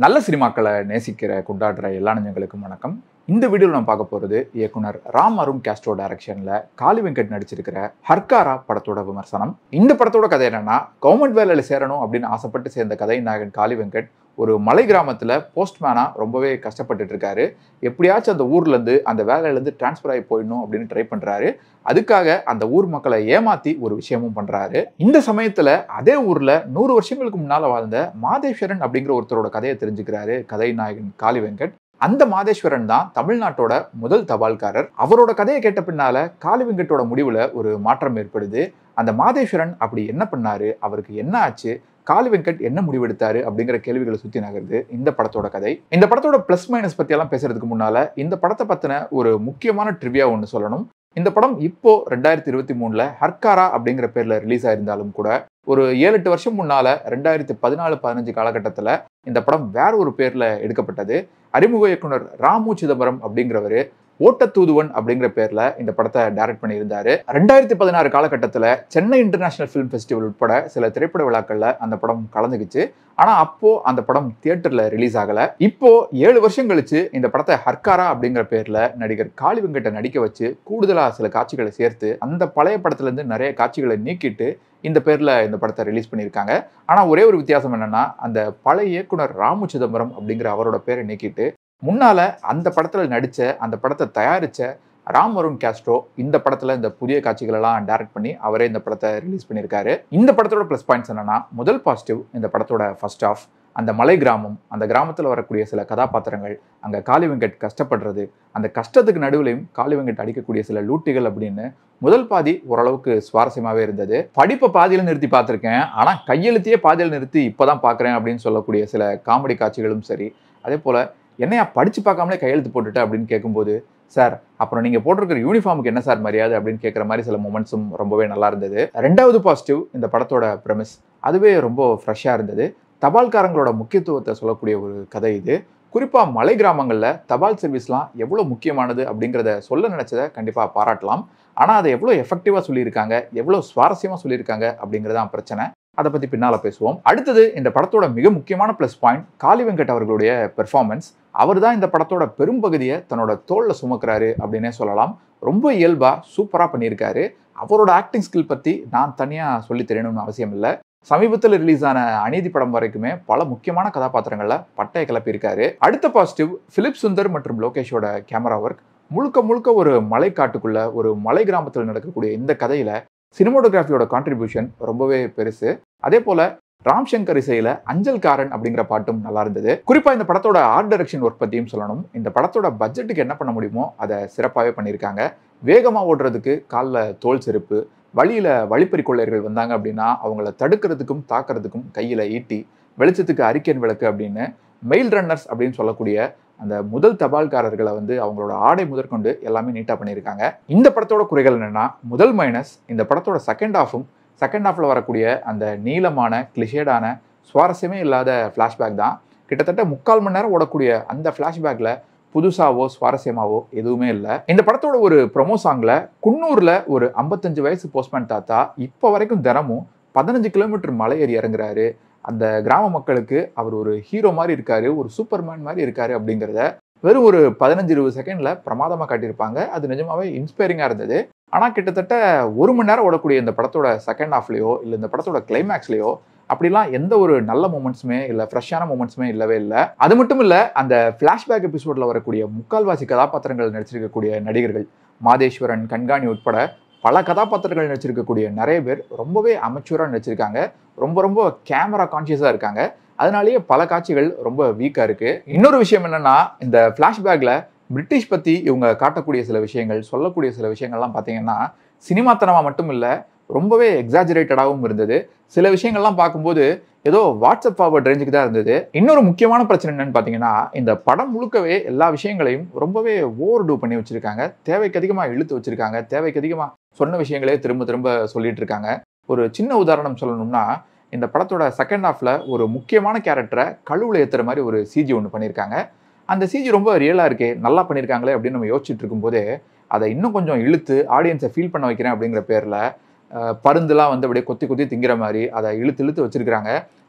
நல்ல சினிமாக்களை நேசிக்கிற கொண்டாடுற எல்லா நெஞ்சங்களுக்கும் வணக்கம் இந்த வீடியோவில் நம்ம பார்க்க போகிறது இயக்குனர் ராம் அருண் கேஸ்ட்ரோ டைரக்ஷனில் காளி வெங்கட் நடிச்சிருக்கிற ஹர்காரா படத்தோட விமர்சனம் இந்த படத்தோட கதை என்னன்னா கவர்மெண்ட் வேலையில் சேரணும் அப்படின்னு ஆசைப்பட்டு சேர்ந்த கதை நாயகன் காளி வெங்கட் ஒரு மலை கிராமத்தில் போஸ்ட்மேனாக ரொம்பவே கஷ்டப்பட்டுட்டு இருக்காரு எப்படியாச்சும் அந்த ஊர்லேருந்து அந்த வேலையிலேருந்து டிரான்ஸ்ஃபர் ஆகி போயிடணும் அப்படின்னு ட்ரை பண்ணுறாரு அதுக்காக அந்த ஊர் மக்களை ஏமாத்தி ஒரு விஷயமும் பண்றாரு இந்த சமயத்துல அதே ஊர்ல நூறு வருஷங்களுக்கு முன்னால வாழ்ந்த மாதேஸ்வரன் அப்படிங்கிற ஒருத்தரோட கதையை தெரிஞ்சுக்கிறாரு கதை நாயகன் காளி வெங்கட் அந்த மாதேஸ்வரன் தான் தமிழ்நாட்டோட முதல் தபால்காரர் அவரோட கதையை கேட்ட பின்னால காளி வெங்கட்டோட முடிவுல ஒரு மாற்றம் ஏற்படுது அந்த மாதேஸ்வரன் அப்படி என்ன பண்ணாரு அவருக்கு என்ன ஆச்சு காளி வெங்கட் என்ன முடிவெடுத்தாரு அப்படிங்கிற கேள்விகளை சுத்தி நகருது இந்த படத்தோட கதை இந்த படத்தோட பிளஸ் மைனஸ் பத்தி எல்லாம் பேசுறதுக்கு முன்னால இந்த படத்தை பத்தின ஒரு முக்கியமான ட்ரிவியா ஒன்று சொல்லணும் இந்த படம் இப்போ ரெண்டாயிரத்தி இருபத்தி மூணுல ஹர்காரா அப்படிங்கிற பேர்ல ரிலீஸ் ஆயிருந்தாலும் கூட ஒரு ஏழு எட்டு வருஷம் முன்னால ரெண்டாயிரத்தி பதினாலு பதினஞ்சு காலகட்டத்துல இந்த படம் வேற ஒரு பேர்ல எடுக்கப்பட்டது அறிமுக இயக்குனர் ராமு சிதம்பரம் அப்படிங்கிறவரு ஓட்டத்தூதுவன் அப்படிங்கிற பேர்ல இந்த படத்தை டைரக்ட் பண்ணியிருந்தாரு ரெண்டாயிரத்தி பதினாறு காலகட்டத்தில் சென்னை இன்டர்நேஷனல் ஃபிலிம் ஃபெஸ்டிவல் உட்பட சில திரைப்பட விழாக்கள்ல அந்த படம் கலந்துக்குச்சு ஆனா அப்போ அந்த படம் தியேட்டர்ல ரிலீஸ் ஆகல இப்போ ஏழு வருஷம் கழிச்சு இந்த படத்தை ஹர்காரா அப்படிங்கிற பேர்ல நடிகர் காளி வெங்கட்டை நடிக்க வச்சு கூடுதலா சில காட்சிகளை சேர்த்து அந்த பழைய படத்துல இருந்து நிறைய காட்சிகளை நீக்கிட்டு இந்த பேர்ல இந்த படத்தை ரிலீஸ் பண்ணியிருக்காங்க ஆனா ஒரே ஒரு வித்தியாசம் என்னன்னா அந்த பழைய இயக்குனர் ராமு சிதம்பரம் அப்படிங்கிற அவரோட பேரை நீக்கிட்டு முன்னால அந்த படத்துல நடிச்ச அந்த படத்தை தயாரிச்ச ராம் அருண் கேஸ்ட்ரோ இந்த படத்துல இந்த புதிய காட்சிகள் எல்லாம் டைரக்ட் பண்ணி அவரே இந்த படத்தை ரிலீஸ் பண்ணியிருக்காரு இந்த படத்தோட ப்ளஸ் பாயிண்ட்ஸ் என்னன்னா முதல் பாசிட்டிவ் இந்த படத்தோட ஃபர்ஸ்ட் ஆஃப் அந்த மலை கிராமம் அந்த கிராமத்தில் வரக்கூடிய சில கதாபாத்திரங்கள் அங்கே காளி வெங்கட் கஷ்டப்படுறது அந்த கஷ்டத்துக்கு நடுவுலையும் காளி வெங்கட் அடிக்கக்கூடிய சில லூட்டிகள் அப்படின்னு முதல் பாதி ஓரளவுக்கு சுவாரஸ்யமாகவே இருந்தது படிப்பை பாதியில் நிறுத்தி பார்த்துருக்கேன் ஆனால் கையெழுத்தையே பாதியில் நிறுத்தி இப்போ தான் பார்க்குறேன் அப்படின்னு சொல்லக்கூடிய சில காமெடி காட்சிகளும் சரி அதே போல் என்னையா படித்து பார்க்காமலே கையெழுத்து போட்டுட்டு அப்படின்னு கேட்கும்போது சார் அப்புறம் நீங்கள் போட்டிருக்கிற யூனிஃபார்முக்கு என்ன சார் மரியாதை அப்படின்னு கேட்குற மாதிரி சில மூமெண்ட்ஸும் ரொம்பவே நல்லா இருந்தது ரெண்டாவது பாசிட்டிவ் இந்த படத்தோட ப்ரெமிஸ் அதுவே ரொம்ப ஃப்ரெஷ்ஷாக இருந்தது தபால்காரங்களோட முக்கியத்துவத்தை சொல்லக்கூடிய ஒரு கதை இது குறிப்பாக மலை கிராமங்களில் தபால் சர்வீஸ்லாம் எவ்வளோ முக்கியமானது அப்படிங்கிறத சொல்ல நினச்சதை கண்டிப்பாக பாராட்டலாம் ஆனால் அதை எவ்வளோ எஃபெக்டிவாக சொல்லியிருக்காங்க எவ்வளோ சுவாரஸ்யமாக சொல்லியிருக்காங்க அப்படிங்கிறதான் பிரச்சனை அதை பற்றி பின்னால் பேசுவோம் அடுத்தது இந்த படத்தோட மிக முக்கியமான ப்ளஸ் பாயிண்ட் காளி வெங்கட் அவர்களுடைய பெர்ஃபார்மன்ஸ் அவர் தான் இந்த படத்தோட பெரும்பகுதியை தன்னோட தோளில் சுமக்கிறாரு அப்படின்னே சொல்லலாம் ரொம்ப இயல்பாக சூப்பராக பண்ணியிருக்காரு அவரோட ஆக்டிங் ஸ்கில் பற்றி நான் தனியாக சொல்லி தெரியணும்னு அவசியம் இல்லை சமீபத்தில் ரிலீஸ் ஆன அநீதி படம் வரைக்குமே பல முக்கியமான கதாபாத்திரங்களை பட்டைய கிளப்பியிருக்காரு அடுத்த பாசிட்டிவ் பிலிப் சுந்தர் மற்றும் லோகேஷோட கேமரா ஒர்க் முழுக்க முழுக்க ஒரு மலை காட்டுக்குள்ள ஒரு மலை கிராமத்தில் நடக்கக்கூடிய இந்த கதையில சினிமோட்டோகிராஃபியோட கான்ட்ரிபியூஷன் ரொம்பவே பெருசு அதே போல ராம் சங்கர் இசையில அஞ்சல் காரன் அப்படிங்கிற பாட்டும் நல்லா இருந்தது குறிப்பா இந்த படத்தோட ஆர்ட் டைரக்ஷன் ஒர்க் பத்தியும் சொல்லணும் இந்த படத்தோட பட்ஜெட்டுக்கு என்ன பண்ண முடியுமோ அதை சிறப்பாகவே பண்ணியிருக்காங்க வேகமா ஓடுறதுக்கு காலில் தோல் செருப்பு வழியில வழிப்பறி கொள்ளையர்கள் வந்தாங்க அப்படின்னா அவங்கள தடுக்கிறதுக்கும் தாக்குறதுக்கும் கையில ஈட்டி வெளிச்சத்துக்கு அரிக்கன் விளக்கு அப்படின்னு மெயில் ரன்னர்ஸ் அப்படின்னு சொல்லக்கூடிய அந்த முதல் தபால்காரர்களை வந்து அவங்களோட ஆடை முதற்கொண்டு எல்லாமே நீட்டாக பண்ணியிருக்காங்க இந்த படத்தோட குறைகள் என்னன்னா முதல் மைனஸ் இந்த படத்தோட செகண்ட் ஹாஃபும் செகண்ட் ஹாஃபில் வரக்கூடிய அந்த நீளமான கிளிஷேடான சுவாரஸ்யமே இல்லாத ஃப்ளாஷ்பேக் தான் கிட்டத்தட்ட முக்கால் மணி நேரம் ஓடக்கூடிய அந்த ஃப்ளாஷ்பேக்கில் புதுசாவோ சுவாரஸ்யமாவோ எதுவுமே இல்லை இந்த படத்தோட ஒரு ப்ரொமோ சாங்கில் குன்னூரில் ஒரு ஐம்பத்தஞ்சு வயசு போஸ்ட்மேன் தாத்தா இப்போ வரைக்கும் தினமும் பதினஞ்சு கிலோமீட்டர் மலை ஏறி இறங்குறாரு அந்த கிராம மக்களுக்கு அவர் ஒரு ஹீரோ மாதிரி இருக்காரு ஒரு சூப்பர்மேன் மாதிரி இருக்காரு அப்படிங்கிறத வெறும் ஒரு பதினஞ்சு இருபது செகண்ட்ல பிரமாதமாக காட்டியிருப்பாங்க அது நிஜமாவே இன்ஸ்பைரிங்காக இருந்தது ஆனால் கிட்டத்தட்ட ஒரு மணி நேரம் ஓடக்கூடிய இந்த படத்தோட செகண்ட் ஹாஃப்லேயோ இல்லை இந்த படத்தோட கிளைமேக்ஸ்லேயோ அப்படிலாம் எந்த ஒரு நல்ல மூமெண்ட்ஸுமே இல்லை ஃப்ரெஷ்ஷான மூமெண்ட்ஸுமே இல்லவே இல்லை அது மட்டும் இல்லை அந்த ஃப்ளாஷ்பேக் எபிசோடில் வரக்கூடிய முக்கால்வாசி கதாபாத்திரங்கள் நடிச்சிருக்கக்கூடிய நடிகர்கள் மாதேஸ்வரன் கண்காணி உட்பட பல கதாபாத்திரங்கள் நடிச்சிருக்கக்கூடிய நிறைய பேர் ரொம்பவே அமைச்சூராக நடிச்சிருக்காங்க ரொம்ப ரொம்ப கேமரா கான்சியஸாக இருக்காங்க அதனாலேயே பல காட்சிகள் ரொம்ப வீக்காக இருக்குது இன்னொரு விஷயம் என்னென்னா இந்த ஃப்ளாஷ்பேக்கில் பிரிட்டிஷ் பற்றி இவங்க காட்டக்கூடிய சில விஷயங்கள் சொல்லக்கூடிய சில விஷயங்கள்லாம் பார்த்தீங்கன்னா சினிமாத்தனமாக மட்டும் இல்லை ரொம்பவே எக்ஸாஜரேட்டடாகவும் இருந்தது சில விஷயங்கள்லாம் பார்க்கும்போது ஏதோ வாட்ஸ்அப் ஃபார்வர்ட் ரேஞ்சுக்கு தான் இருந்தது இன்னொரு முக்கியமான பிரச்சனை என்னன்னு பார்த்தீங்கன்னா இந்த படம் முழுக்கவே எல்லா விஷயங்களையும் ரொம்பவே ஓவர் டூ பண்ணி வச்சிருக்காங்க தேவைக்கு அதிகமாக இழுத்து வச்சிருக்காங்க தேவைக்கு அதிகமாக சொன்ன விஷயங்களே திரும்ப திரும்ப சொல்லிட்டு இருக்காங்க ஒரு சின்ன உதாரணம் சொல்லணும்னா இந்த படத்தோட செகண்ட் ஹாஃப்ல ஒரு முக்கியமான கேரக்டரை கழுவுல ஏற்றுற மாதிரி ஒரு சிஜி ஒன்று பண்ணியிருக்காங்க அந்த சிஜி ரொம்ப ரியலாக இருக்கே நல்லா பண்ணியிருக்காங்களே அப்படின்னு நம்ம யோசிச்சுட்டு இருக்கும்போதே அதை இன்னும் கொஞ்சம் இழுத்து ஆடியன்ஸை ஃபீல் பண்ண வைக்கிறேன் அப்படிங்கிற பேரில் பருந்துலாம் வந்து அப்படியே கொத்தி கொத்தி திங்கிற மாதிரி அதை இழுத்து இழுத்து வச்சிருக்கிறாங்க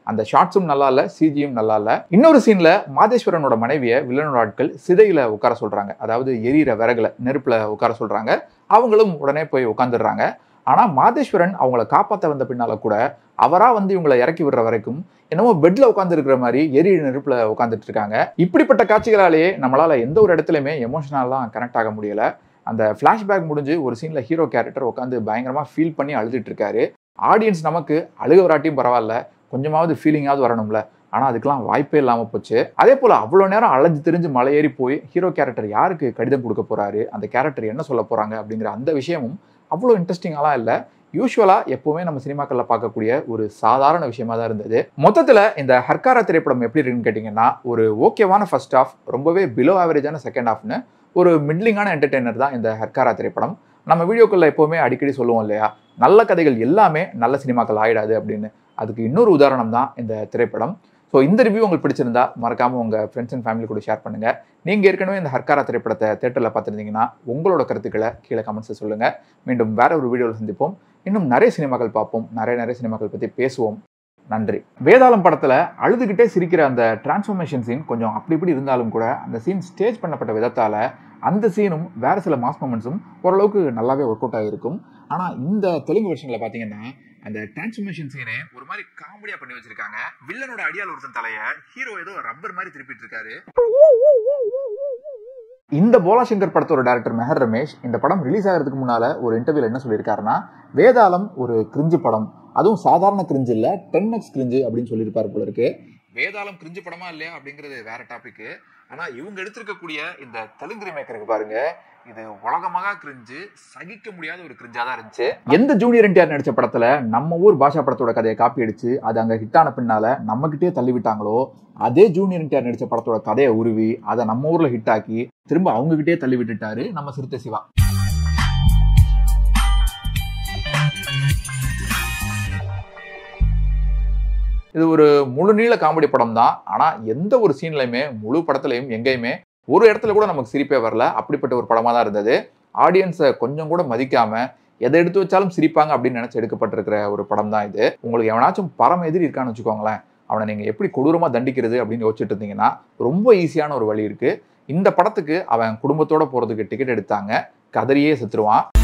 அந்த ஷார்ட்ஸும் நல்லா இல்ல சிஜியும் நல்லா இல்ல இன்னொரு சீன்ல மாதேஸ்வரனோட மனைவியை வில்லனோட ஆட்கள் சிதையில உட்கார சொல்றாங்க அதாவது எரியிற விறகுல நெருப்புல உட்கார சொல்றாங்க அவங்களும் உடனே போய் உட்காந்துடுறாங்க ஆனா மாதேஸ்வரன் அவங்கள காப்பாத்த வந்த பின்னால கூட அவரா வந்து இவங்களை இறக்கி விடுற வரைக்கும் என்னமோ பெட்ல உட்கார்ந்து இருக்கிற மாதிரி எரிய நெருப்புல உட்காந்துட்டு இருக்காங்க இப்படிப்பட்ட காட்சிகளாலேயே நம்மளால எந்த ஒரு இடத்துலயுமே எமோஷனலாம் கனெக்ட் ஆக முடியல அந்த ஃபிளாஷ்பேக் முடிஞ்சு ஒரு சீன்ல ஹீரோ கேரக்டர் உட்காந்து பயங்கரமா ஃபீல் பண்ணி அழுதுட்டு இருக்காரு ஆடியன்ஸ் நமக்கு அழுக வராட்டியும் பரவாயில்ல கொஞ்சமாவது ஃபீலிங்காவது வரணும்ல ஆனா அதுக்கெல்லாம் வாய்ப்பே இல்லாம போச்சு அதே போல அவ்வளவு நேரம் அலைஞ்சு தெரிஞ்சு மலையேறி போய் ஹீரோ கேரக்டர் யாருக்கு கடிதம் கொடுக்க போறாரு அந்த கேரக்டர் என்ன சொல்ல போறாங்க அப்படிங்கிற அந்த விஷயமும் அவ்வளோ இன்ட்ரெஸ்டிங்காலாம் இல்லை யூஸ்வலா எப்பவுமே நம்ம சினிமாக்கள்ல பார்க்கக்கூடிய ஒரு சாதாரண விஷயமா தான் இருந்தது மொத்தத்துல இந்த ஹர்காரா திரைப்படம் எப்படி இருக்குன்னு கேட்டீங்கன்னா ஒரு ஓகேவான ஃபர்ஸ்ட் ஆஃப் ரொம்பவே பிலோ ஆவரேஜான செகண்ட் ஆஃப்னு ஒரு மிட்லிங்கான என்டர்டெய்னர் தான் இந்த ஹர்காரா திரைப்படம் நம்ம வீடியோக்குள்ள எப்பவுமே அடிக்கடி சொல்லுவோம் இல்லையா நல்ல கதைகள் எல்லாமே நல்ல சினிமாக்கள் ஆயிடாது அப்படின்னு அதுக்கு இன்னொரு உதாரணம் தான் இந்த திரைப்படம் ஸோ இந்த ரிவ்யூ உங்களுக்கு பிடிச்சிருந்தா மறக்காம உங்க ஃப்ரெண்ட்ஸ் அண்ட் ஃபேமிலி கூட ஷேர் பண்ணுங்க நீங்க ஏற்கனவே இந்த ஹர்காரா திரைப்படத்தை தேட்டரில் பார்த்துருந்தீங்கன்னா உங்களோட கருத்துக்களை கீழே கமெண்ட்ஸ் சொல்லுங்க மீண்டும் வேற ஒரு வீடியோவில் சந்திப்போம் இன்னும் நிறைய சினிமாக்கள் பார்ப்போம் நிறைய நிறைய சினிமாக்கள் பற்றி பேசுவோம் நன்றி வேதாளம் படத்துல அழுதுகிட்டே சிரிக்கிற அந்த டிரான்ஸ்ஃபர்மேஷன் சீன் கொஞ்சம் அப்படி இப்படி இருந்தாலும் கூட அந்த சீன் ஸ்டேஜ் பண்ணப்பட்ட விதத்தால அந்த சீனும் வேற சில மாஸ் மூமெண்ட்ஸும் ஓரளவுக்கு நல்லாவே ஒர்க் அவுட் ஆகிருக்கும் ஆனா இந்த தெலுங்கு வெர்ஷன்ல பாத்தீங்கன்னா அந்த டிரான்ஸ்ஃபர்மேஷன் சீனே ஒரு மாதிரி காமெடியா பண்ணி வச்சிருக்காங்க வில்லனோட அடியால் ஒருத்தன் தலைய ஹீரோ ஏதோ ரப்பர் மாதிரி திருப்பிட்டு இருக்காரு இந்த போலாசங்கர் படத்தோட டேரக்டர் மெஹர் ரமேஷ் இந்த படம் ரிலீஸ் ஆகிறதுக்கு முன்னால ஒரு இன்டர்வியூல என்ன சொல்லியிருக்காருன்னா வேதாளம் ஒரு கிரிஞ்சு படம் அதுவும் சாதாரண கிரிஞ்சு இல்ல டென் எக்ஸ் கிரிஞ்சு அப்படின்னு சொல்லியிருப்பாரு போல இருக்கு வேதாளம் கிரிஞ்சு படமா இல்லையா அப்படிங்கிறது வேற டாபிக் ஆனா இவங்க எடுத்திருக்கக்கூடிய இந்த தெலுங்கு ரீமேக்கருக்கு பாருங்க இது உலகமாக கிரிஞ்சு சகிக்க முடியாத ஒரு கிரிஞ்சா தான் இருந்துச்சு எந்த ஜூனியர் என்டிஆர் நடிச்ச படத்துல நம்ம ஊர் பாஷா படத்தோட கதையை காப்பி அடிச்சு அது அங்க ஹிட் ஆன பின்னால நம்ம கிட்டே தள்ளி விட்டாங்களோ அதே ஜூனியர் என்டிஆர் நடிச்ச படத்தோட கதையை உருவி அதை நம்ம ஊர்ல ஹிட் ஆக்கி திரும்ப அவங்க கிட்டே தள்ளி விட்டுட்டாரு நம்ம சிறுத்தை சிவா இது ஒரு முழு நீள காமெடி படம் தான் ஆனா எந்த ஒரு சீன்லயுமே முழு படத்துலயும் எங்கேயுமே ஒரு இடத்துல கூட நமக்கு சிரிப்பே வரல அப்படிப்பட்ட ஒரு படமா தான் இருந்தது ஆடியன்ஸை கொஞ்சம் கூட மதிக்காம எதை எடுத்து வச்சாலும் சிரிப்பாங்க அப்படின்னு நினைச்சு எடுக்கப்பட்டிருக்கிற ஒரு படம் தான் இது உங்களுக்கு எவனாச்சும் பரம எதிரி இருக்கான்னு வச்சுக்கோங்களேன் அவனை நீங்க எப்படி கொடூரமா தண்டிக்கிறது அப்படின்னு யோசிச்சுட்டு இருந்தீங்கன்னா ரொம்ப ஈஸியான ஒரு வழி இருக்கு இந்த படத்துக்கு அவன் குடும்பத்தோட போறதுக்கு டிக்கெட் எடுத்தாங்க கதறியே செத்துருவான்